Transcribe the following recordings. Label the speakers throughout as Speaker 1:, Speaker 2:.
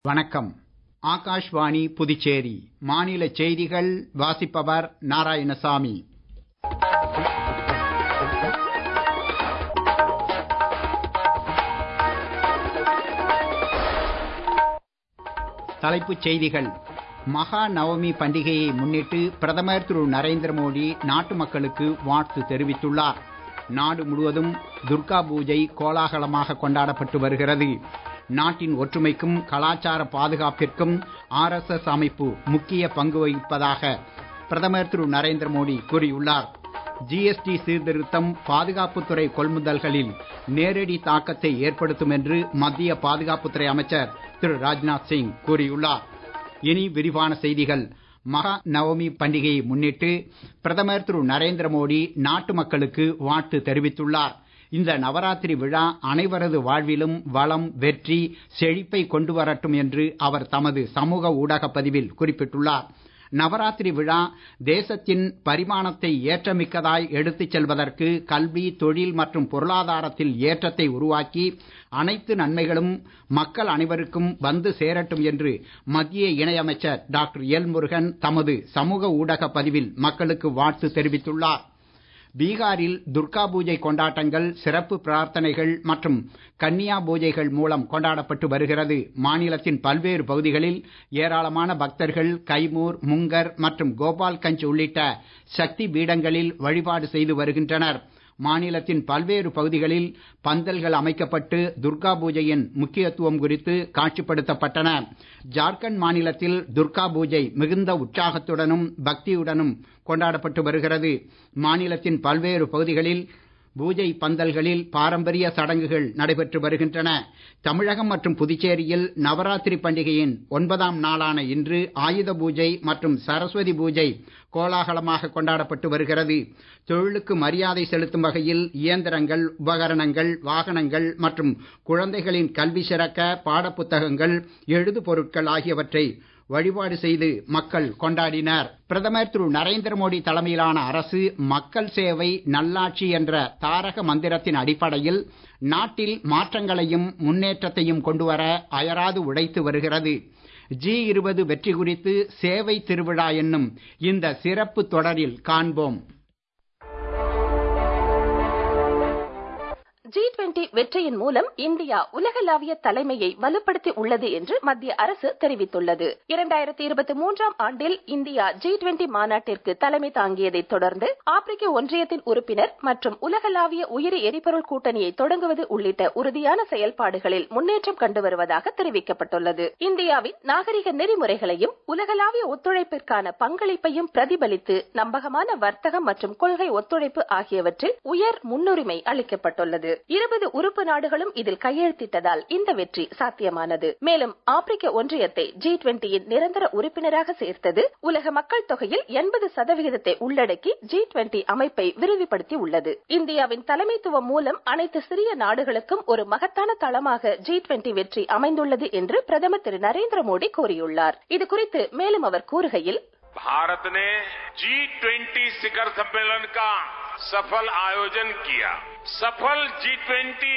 Speaker 1: வணக்கம் ஆகாஷ்வாணி புதுச்சேரி மாநில செய்திகள் வாசிப்பவர் நாராயணசாமி தலைப்புச் செய்திகள் மகா நவமி பண்டிகையை முன்னிட்டு பிரதமர் திரு நரேந்திர மோடி நாட்டு மக்களுக்கு வாழ்த்து தெரிவித்துள்ளார் நாடு முழுவதும் துர்கா பூஜை கோலாகலமாக கொண்டாடப்பட்டு வருகிறது நாட்டின் ஒற்றுமைக்கும் கலாச்சார பாதுகாப்பிற்கும் ஆர்எஸ்எஸ் அமைப்பு முக்கிய பங்கு வகிப்பதாக பிரதமர் திரு நரேந்திர மோடி கூறியுள்ளார் ஜிஎஸ்டி சீர்திருத்தம் பாதுகாப்புத்துறை கொள்முதல்களில் நேரடி தாக்கத்தை ஏற்படுத்தும் என்று மத்திய பாதுகாப்புத்துறை அமைச்சர் திரு ராஜ்நாத் சிங் கூறியுள்ளார் இனி விரிவான செய்திகள் மகா நவமி பண்டிகையை முன்னிட்டு பிரதமர் திரு நரேந்திர மோடி நாட்டு மக்களுக்கு வாழ்த்து தெரிவித்துள்ளார் இந்த நவராத்திரி விழா அனைவரது வாழ்விலும் வளம் வெற்றி செழிப்பை கொண்டு வரட்டும் என்று அவர் தமது சமூக ஊடக பதிவில் குறிப்பிட்டுள்ளார் நவராத்திரி விழா தேசத்தின் பரிமாணத்தை ஏற்றமிக்கதாய் எடுத்துச் செல்வதற்கு கல்வி தொழில் மற்றும் பொருளாதாரத்தில் ஏற்றத்தை உருவாக்கி அனைத்து நன்மைகளும் மக்கள் அனைவருக்கும் வந்து சேரட்டும் என்று மத்திய இணையமைச்சர் டாக்டர் எல் முருகன் தமது சமூக ஊடக பதிவில் மக்களுக்கு வாழ்த்து தெரிவித்துள்ளார் பீகாரில் துர்கா பூஜை கொண்டாட்டங்கள் சிறப்பு பிரார்த்தனைகள் மற்றும் கன்னியா பூஜைகள் மூலம் கொண்டாடப்பட்டு வருகிறது மாநிலத்தின் பல்வேறு பகுதிகளில் ஏராளமான பக்தர்கள் கைமூர் முங்கர் மற்றும் கோபால்கஞ்ச் உள்ளிட்ட சக்தி பீடங்களில் வழிபாடு செய்து வருகின்றனர் மாநிலத்தின் பல்வேறு பகுதிகளில் பந்தல்கள் அமைக்கப்பட்டு துர்கா பூஜையின் முக்கியத்துவம் குறித்து காட்சிப்படுத்தப்பட்டன ஜார்க்கண்ட் மாநிலத்தில் துர்கா பூஜை மிகுந்த உற்சாகத்துடனும் பக்தியுடனும் கொண்டாடப்பட்டு வருகிறது மாநிலத்தின் பல்வேறு பகுதிகளில் பூஜை பந்தல்களில் பாரம்பரிய சடங்குகள் நடைபெற்று வருகின்றன தமிழகம் மற்றும் புதுச்சேரியில் நவராத்திரி பண்டிகையின் ஒன்பதாம் நாளான இன்று ஆயுத பூஜை மற்றும் சரஸ்வதி பூஜை கோலாகலமாக கொண்டாடப்பட்டு வருகிறது தொழிலுக்கு மரியாதை செலுத்தும் வகையில் இயந்திரங்கள் உபகரணங்கள் வாகனங்கள் மற்றும் குழந்தைகளின் கல்வி சிறக்க பாடப்புத்தகங்கள் எழுது பொருட்கள் ஆகியவற்றை வழிபாடு செய்து மக்கள் கொண்டாடினர் பிரதமர் திரு நரேந்திர மோடி தலைமையிலான அரசு மக்கள் சேவை நல்லாட்சி என்ற தாரக மந்திரத்தின் அடிப்படையில் நாட்டில் மாற்றங்களையும் முன்னேற்றத்தையும் கொண்டுவர அயராது உழைத்து வருகிறது ஜி இருபது வெற்றி குறித்து சேவை திருவிழா என்னும் இந்த சிறப்பு தொடரில் காண்போம்
Speaker 2: ஜி டுவெண்டி வெற்றியின் மூலம் இந்தியா உலகளாவிய தலைமையை வலுப்படுத்தி உள்ளது என்று மத்திய அரசு தெரிவித்துள்ளது இரண்டாயிரத்தி இருபத்தி மூன்றாம் ஆண்டில் இந்தியா ஜி டுவெண்டி மாநாட்டிற்கு தலைமை தாங்கியதை தொடர்ந்து ஆப்பிரிக்க ஒன்றியத்தின் உறுப்பினர் மற்றும் உலகளாவிய உயிரி எரிபொருள் கூட்டணியை தொடங்குவது உள்ளிட்ட உறுதியான செயல்பாடுகளில் முன்னேற்றம் கண்டு வருவதாக தெரிவிக்கப்பட்டுள்ளது இந்தியாவின் நாகரிக நெறிமுறைகளையும் உலகளாவிய ஒத்துழைப்பிற்கான பங்களிப்பையும் பிரதிபலித்து நம்பகமான வர்த்தகம் மற்றும் கொள்கை ஒத்துழைப்பு ஆகியவற்றில் உயர் முன்னுரிமை அளிக்கப்பட்டுள்ளது இருபது உறுப்பு நாடுகளும் இதில் கையெழுத்திட்டதால் இந்த வெற்றி சாத்தியமானது மேலும் ஆப்பிரிக்க ஒன்றியத்தை ஜி டுவெண்டியின் நிரந்தர உறுப்பினராக சேர்த்தது உலக மக்கள் தொகையில் எண்பது சதவிகிதத்தை உள்ளடக்கி ஜி டுவெண்டி அமைப்பை விரிவுபடுத்தி உள்ளது இந்தியாவின் தலைமைத்துவம் மூலம் அனைத்து சிறிய நாடுகளுக்கும் ஒரு மகத்தான தளமாக ஜி டுவெண்டி வெற்றி அமைந்துள்ளது என்று பிரதமர் திரு நரேந்திர மோடி கூறியுள்ளார் இது குறித்து மேலும் அவர் கூறுகையில்
Speaker 3: भारत ने जी ट्वेंटी शिखर सम्मेलन का सफल आयोजन किया सफल जी ट्वेंटी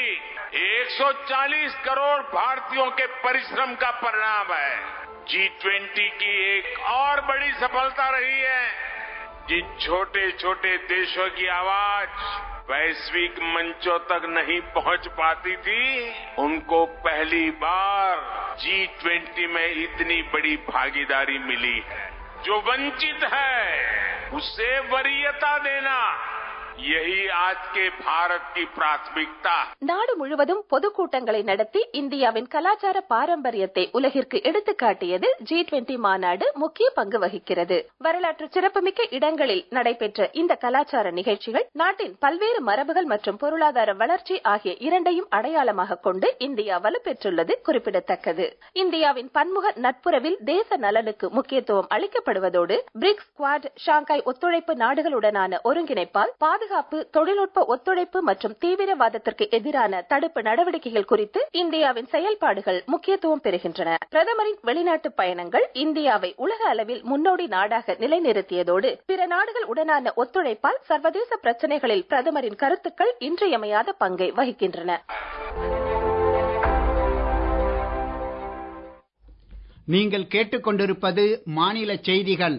Speaker 3: 140 करोड़ भारतीयों के परिश्रम का परिणाम है जी ट्वेंटी की एक और बड़ी सफलता रही है जिन छोटे छोटे देशों की आवाज वैश्विक मंचों तक नहीं पहुंच पाती थी उनको पहली बार जी ट्वेंटी में इतनी बड़ी भागीदारी मिली है जो वंचित है उसे वरीयता देना यही आज के भारत की प्राथमिकता
Speaker 2: நாடு முழுவதும் பொதுக்கூட்டங்களை நடத்தி இந்தியாவின் கலாச்சார பாரம்பரியத்தை உலகிற்கு எடுத்துக்காட்டியது ஜி டுவெண்டி மாநாடு முக்கிய பங்கு வகிக்கிறது வரலாற்று சிறப்புமிக்க இடங்களில் நடைபெற்ற இந்த கலாச்சார நிகழ்ச்சிகள் நாட்டின் பல்வேறு மரபுகள் மற்றும் பொருளாதார வளர்ச்சி ஆகிய இரண்டையும் அடையாளமாக கொண்டு இந்தியா வலுப்பெற்றுள்ளது குறிப்பிடத்தக்கது இந்தியாவின் பன்முக நட்புறவில் தேச நலனுக்கு முக்கியத்துவம் அளிக்கப்படுவதோடு பிரிக்ஸ் குவாட் ஷாங்காய் ஒத்துழைப்பு நாடுகளுடனான ஒருங்கிணைப்பால் பாதுகாப்பு தொழில்நுட்ப ஒத்துழைப்பு மற்றும் தீவிரவாதத்திற்கு எதிரான தடுப்பு நடவடிக்கைகள் குறித்து இந்தியாவின் செயல்பாடுகள் முக்கியத்துவம் பெறுகின்றன பிரதமரின் வெளிநாட்டு பயணங்கள் இந்தியாவை உலக அளவில் முன்னோடி நாடாக நிலைநிறுத்தியதோடு பிற நாடுகள் உடனான ஒத்துழைப்பால் சர்வதேச பிரச்சனைகளில் பிரதமரின் கருத்துக்கள் இன்றியமையாத பங்கை வகிக்கின்றன
Speaker 1: நீங்கள் கேட்டுக்கொண்டிருப்பது மாநில செய்திகள்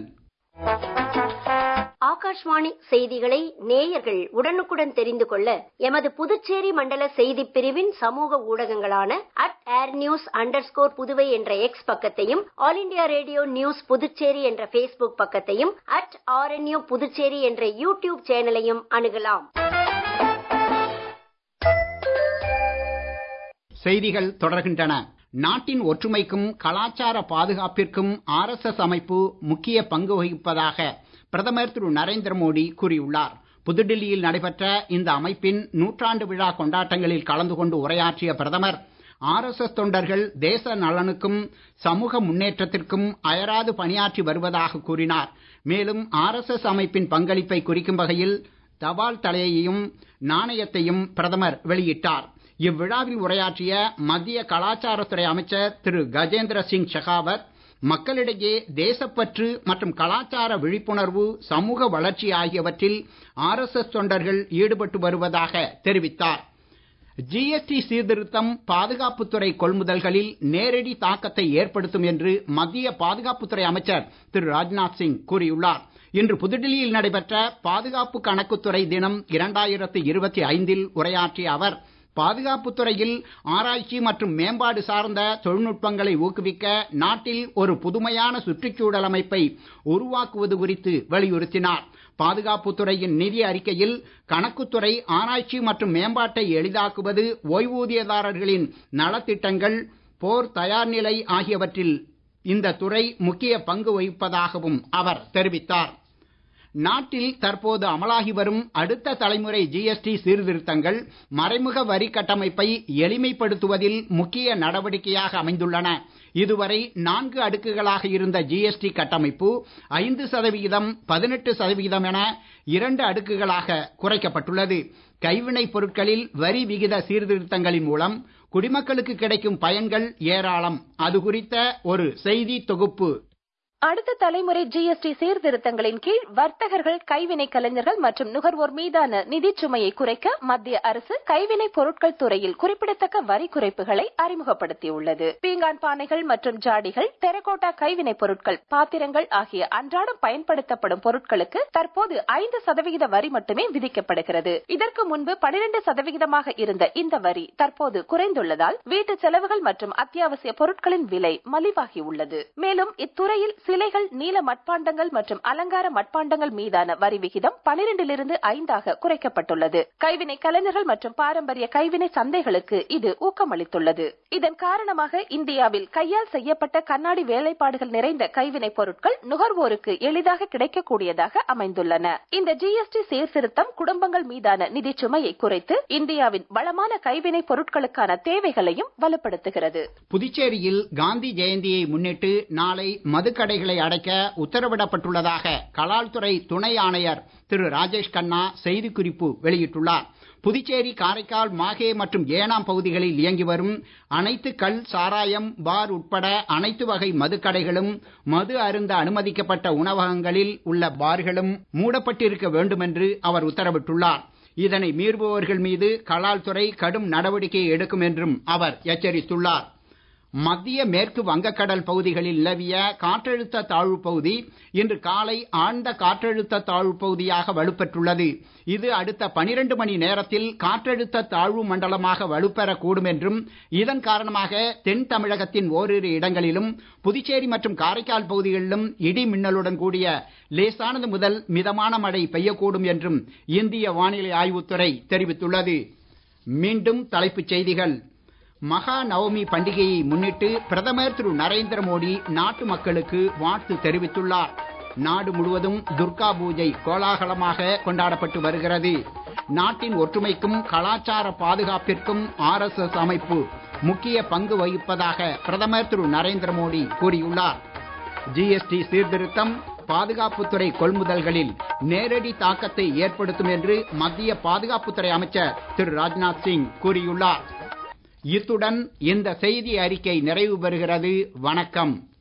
Speaker 4: ஆகாஷ்வாணி செய்திகளை நேயர்கள் உடனுக்குடன் தெரிந்து கொள்ள எமது புதுச்சேரி மண்டல செய்திப் பிரிவின் சமூக ஊடகங்களான at air news under Puduvai என்ற எக்ஸ் பக்கத்தையும் All India Radio News Puducherry என்ற பேஸ்புக் பக்கத்தையும் அட் ஆர்என்யூ புதுச்சேரி என்ற யூடியூப் சேனலையும் அணுகலாம்
Speaker 1: செய்திகள் தொடர்கின்றன நாட்டின் ஒற்றுமைக்கும் கலாச்சார பாதுகாப்பிற்கும் ஆர் எஸ் எஸ் அமைப்பு முக்கிய பங்கு வகிப்பதாக பிரதமர் திரு நரேந்திர மோடி கூறியுள்ளார் புதுடில்லியில் நடைபெற்ற இந்த அமைப்பின் நூற்றாண்டு விழா கொண்டாட்டங்களில் கலந்து கொண்டு உரையாற்றிய பிரதமர் ஆர் எஸ் எஸ் தொண்டர்கள் தேச நலனுக்கும் சமூக முன்னேற்றத்திற்கும் அயராது பணியாற்றி வருவதாக கூறினார் மேலும் ஆர் எஸ் எஸ் அமைப்பின் பங்களிப்பை குறிக்கும் வகையில் தபால் தலையையும் நாணயத்தையும் பிரதமர் வெளியிட்டார் இவ்விழாவில் உரையாற்றிய மத்திய கலாச்சாரத்துறை அமைச்சர் திரு கஜேந்திர சிங் ஷெகாவத் மக்களிடையே தேசப்பற்று மற்றும் கலாச்சார விழிப்புணர்வு சமூக வளர்ச்சி ஆகியவற்றில் ஆர் எஸ் எஸ் தொண்டர்கள் ஈடுபட்டு வருவதாக தெரிவித்தார் ஜிஎஸ்டி சீர்திருத்தம் பாதுகாப்புத்துறை கொள்முதல்களில் நேரடி தாக்கத்தை ஏற்படுத்தும் என்று மத்திய பாதுகாப்புத்துறை அமைச்சர் திரு ராஜ்நாத் சிங் கூறியுள்ளார் இன்று புதுடில்லியில் நடைபெற்ற பாதுகாப்பு கணக்குத்துறை தினம் இரண்டாயிரத்து இருபத்தி ஐந்தில் உரையாற்றிய அவர் பாதுகாப்புத் துறையில் ஆராய்ச்சி மற்றும் மேம்பாடு சார்ந்த தொழில்நுட்பங்களை ஊக்குவிக்க நாட்டில் ஒரு புதுமையான சுற்றுச்சூழல் அமைப்பை உருவாக்குவது குறித்து வலியுறுத்தினார் பாதுகாப்புத் துறையின் நிதி அறிக்கையில் கணக்குத்துறை ஆராய்ச்சி மற்றும் மேம்பாட்டை எளிதாக்குவது ஓய்வூதியதாரர்களின் நலத்திட்டங்கள் போர் தயார் நிலை ஆகியவற்றில் இந்த துறை முக்கிய பங்கு வகிப்பதாகவும் அவர் தெரிவித்தார் நாட்டில் தற்போது அமலாகி வரும் அடுத்த தலைமுறை ஜிஎஸ்டி சீர்திருத்தங்கள் மறைமுக வரி கட்டமைப்பை எளிமைப்படுத்துவதில் முக்கிய நடவடிக்கையாக அமைந்துள்ளன இதுவரை நான்கு அடுக்குகளாக இருந்த ஜிஎஸ்டி கட்டமைப்பு ஐந்து சதவிகிதம் பதினெட்டு சதவிகிதம் என இரண்டு அடுக்குகளாக குறைக்கப்பட்டுள்ளது கைவினைப் பொருட்களில் வரி விகித சீர்திருத்தங்களின் மூலம் குடிமக்களுக்கு கிடைக்கும் பயன்கள் ஏராளம் அது குறித்த ஒரு செய்தி தொகுப்பு
Speaker 2: அடுத்த தலைமுறை ஜிஎஸ்டி சீர்திருத்தங்களின் கீழ் வர்த்தகர்கள் கைவினை கலைஞர்கள் மற்றும் நுகர்வோர் மீதான நிதிச் சுமையை குறைக்க மத்திய அரசு கைவினை பொருட்கள் துறையில் குறிப்பிடத்தக்க வரி குறைப்புகளை அறிமுகப்படுத்தியுள்ளது பீங்கான் பானைகள் மற்றும் ஜாடிகள் டெரகோட்டா கைவினை பொருட்கள் பாத்திரங்கள் ஆகிய அன்றாடம் பயன்படுத்தப்படும் பொருட்களுக்கு தற்போது ஐந்து சதவிகித வரி மட்டுமே விதிக்கப்படுகிறது இதற்கு முன்பு பனிரெண்டு சதவிகிதமாக இருந்த இந்த வரி தற்போது குறைந்துள்ளதால் வீட்டு செலவுகள் மற்றும் அத்தியாவசிய பொருட்களின் விலை மலிவாகியுள்ளது மேலும் இத்துறையில் சிலைகள் நீல மட்பாண்டங்கள் மற்றும் அலங்கார மட்பாண்டங்கள் மீதான வரி விகிதம் பனிரெண்டிலிருந்து ஐந்தாக குறைக்கப்பட்டுள்ளது கைவினை கலைஞர்கள் மற்றும் பாரம்பரிய கைவினை சந்தைகளுக்கு இது ஊக்கமளித்துள்ளது இதன் காரணமாக இந்தியாவில் கையால் செய்யப்பட்ட கண்ணாடி வேலைப்பாடுகள் நிறைந்த கைவினை பொருட்கள் நுகர்வோருக்கு எளிதாக கிடைக்கக்கூடியதாக அமைந்துள்ளன இந்த ஜிஎஸ்டி சீர்திருத்தம் குடும்பங்கள் மீதான நிதி சுமையை குறைத்து இந்தியாவின் வளமான கைவினை பொருட்களுக்கான தேவைகளையும் வலுப்படுத்துகிறது
Speaker 1: புதுச்சேரியில் காந்தி ஜெயந்தியை முன்னிட்டு நாளை மதுக்கடை கடைகளை அடைக்க உத்தரவிடப்பட்டுள்ளதாக கலால்துறை துணை ஆணையர் திரு ராஜேஷ் கண்ணா செய்திக்குறிப்பு வெளியிட்டுள்ளார் புதுச்சேரி காரைக்கால் மாஹே மற்றும் ஏனாம் பகுதிகளில் இயங்கி வரும் அனைத்து கள் சாராயம் பார் உட்பட அனைத்து வகை மதுக்கடைகளும் மது அருந்த அனுமதிக்கப்பட்ட உணவகங்களில் உள்ள பார்களும் மூடப்பட்டிருக்க வேண்டும் என்று அவர் உத்தரவிட்டுள்ளார் இதனை மீறுபவர்கள் மீது கலால்துறை கடும் நடவடிக்கை எடுக்கும் என்றும் அவர் எச்சரித்துள்ளார் மத்திய மேற்கு வங்கக்கடல் பகுதிகளில் நிலவிய காற்றழுத்த தாழ்வு பகுதி இன்று காலை ஆழ்ந்த காற்றழுத்த தாழ்வு பகுதியாக வலுப்பெற்றுள்ளது இது அடுத்த பனிரெண்டு மணி நேரத்தில் காற்றழுத்த தாழ்வு மண்டலமாக வலுப்பெறக்கூடும் என்றும் இதன் காரணமாக தென் தமிழகத்தின் ஓரிரு இடங்களிலும் புதுச்சேரி மற்றும் காரைக்கால் பகுதிகளிலும் இடி மின்னலுடன் கூடிய லேசானது முதல் மிதமான மழை பெய்யக்கூடும் என்றும் இந்திய வானிலை ஆய்வுத்துறை தெரிவித்துள்ளது மீண்டும் தலைப்புச் செய்திகள் மகா நவமி பண்டிகையை முன்னிட்டு பிரதமர் திரு நரேந்திர மோடி நாட்டு மக்களுக்கு வாழ்த்து தெரிவித்துள்ளார் நாடு முழுவதும் துர்கா பூஜை கோலாகலமாக கொண்டாடப்பட்டு வருகிறது நாட்டின் ஒற்றுமைக்கும் கலாச்சார பாதுகாப்பிற்கும் ஆர் எஸ் எஸ் அமைப்பு முக்கிய பங்கு வகிப்பதாக பிரதமர் திரு நரேந்திர மோடி கூறியுள்ளார் ஜிஎஸ்டி சீர்திருத்தம் பாதுகாப்புத்துறை கொள்முதல்களில் நேரடி தாக்கத்தை ஏற்படுத்தும் என்று மத்திய பாதுகாப்புத்துறை அமைச்சர் திரு ராஜ்நாத் சிங் கூறியுள்ளார் இத்துடன் இந்த செய்தி அறிக்கை நிறைவு பெறுகிறது வணக்கம்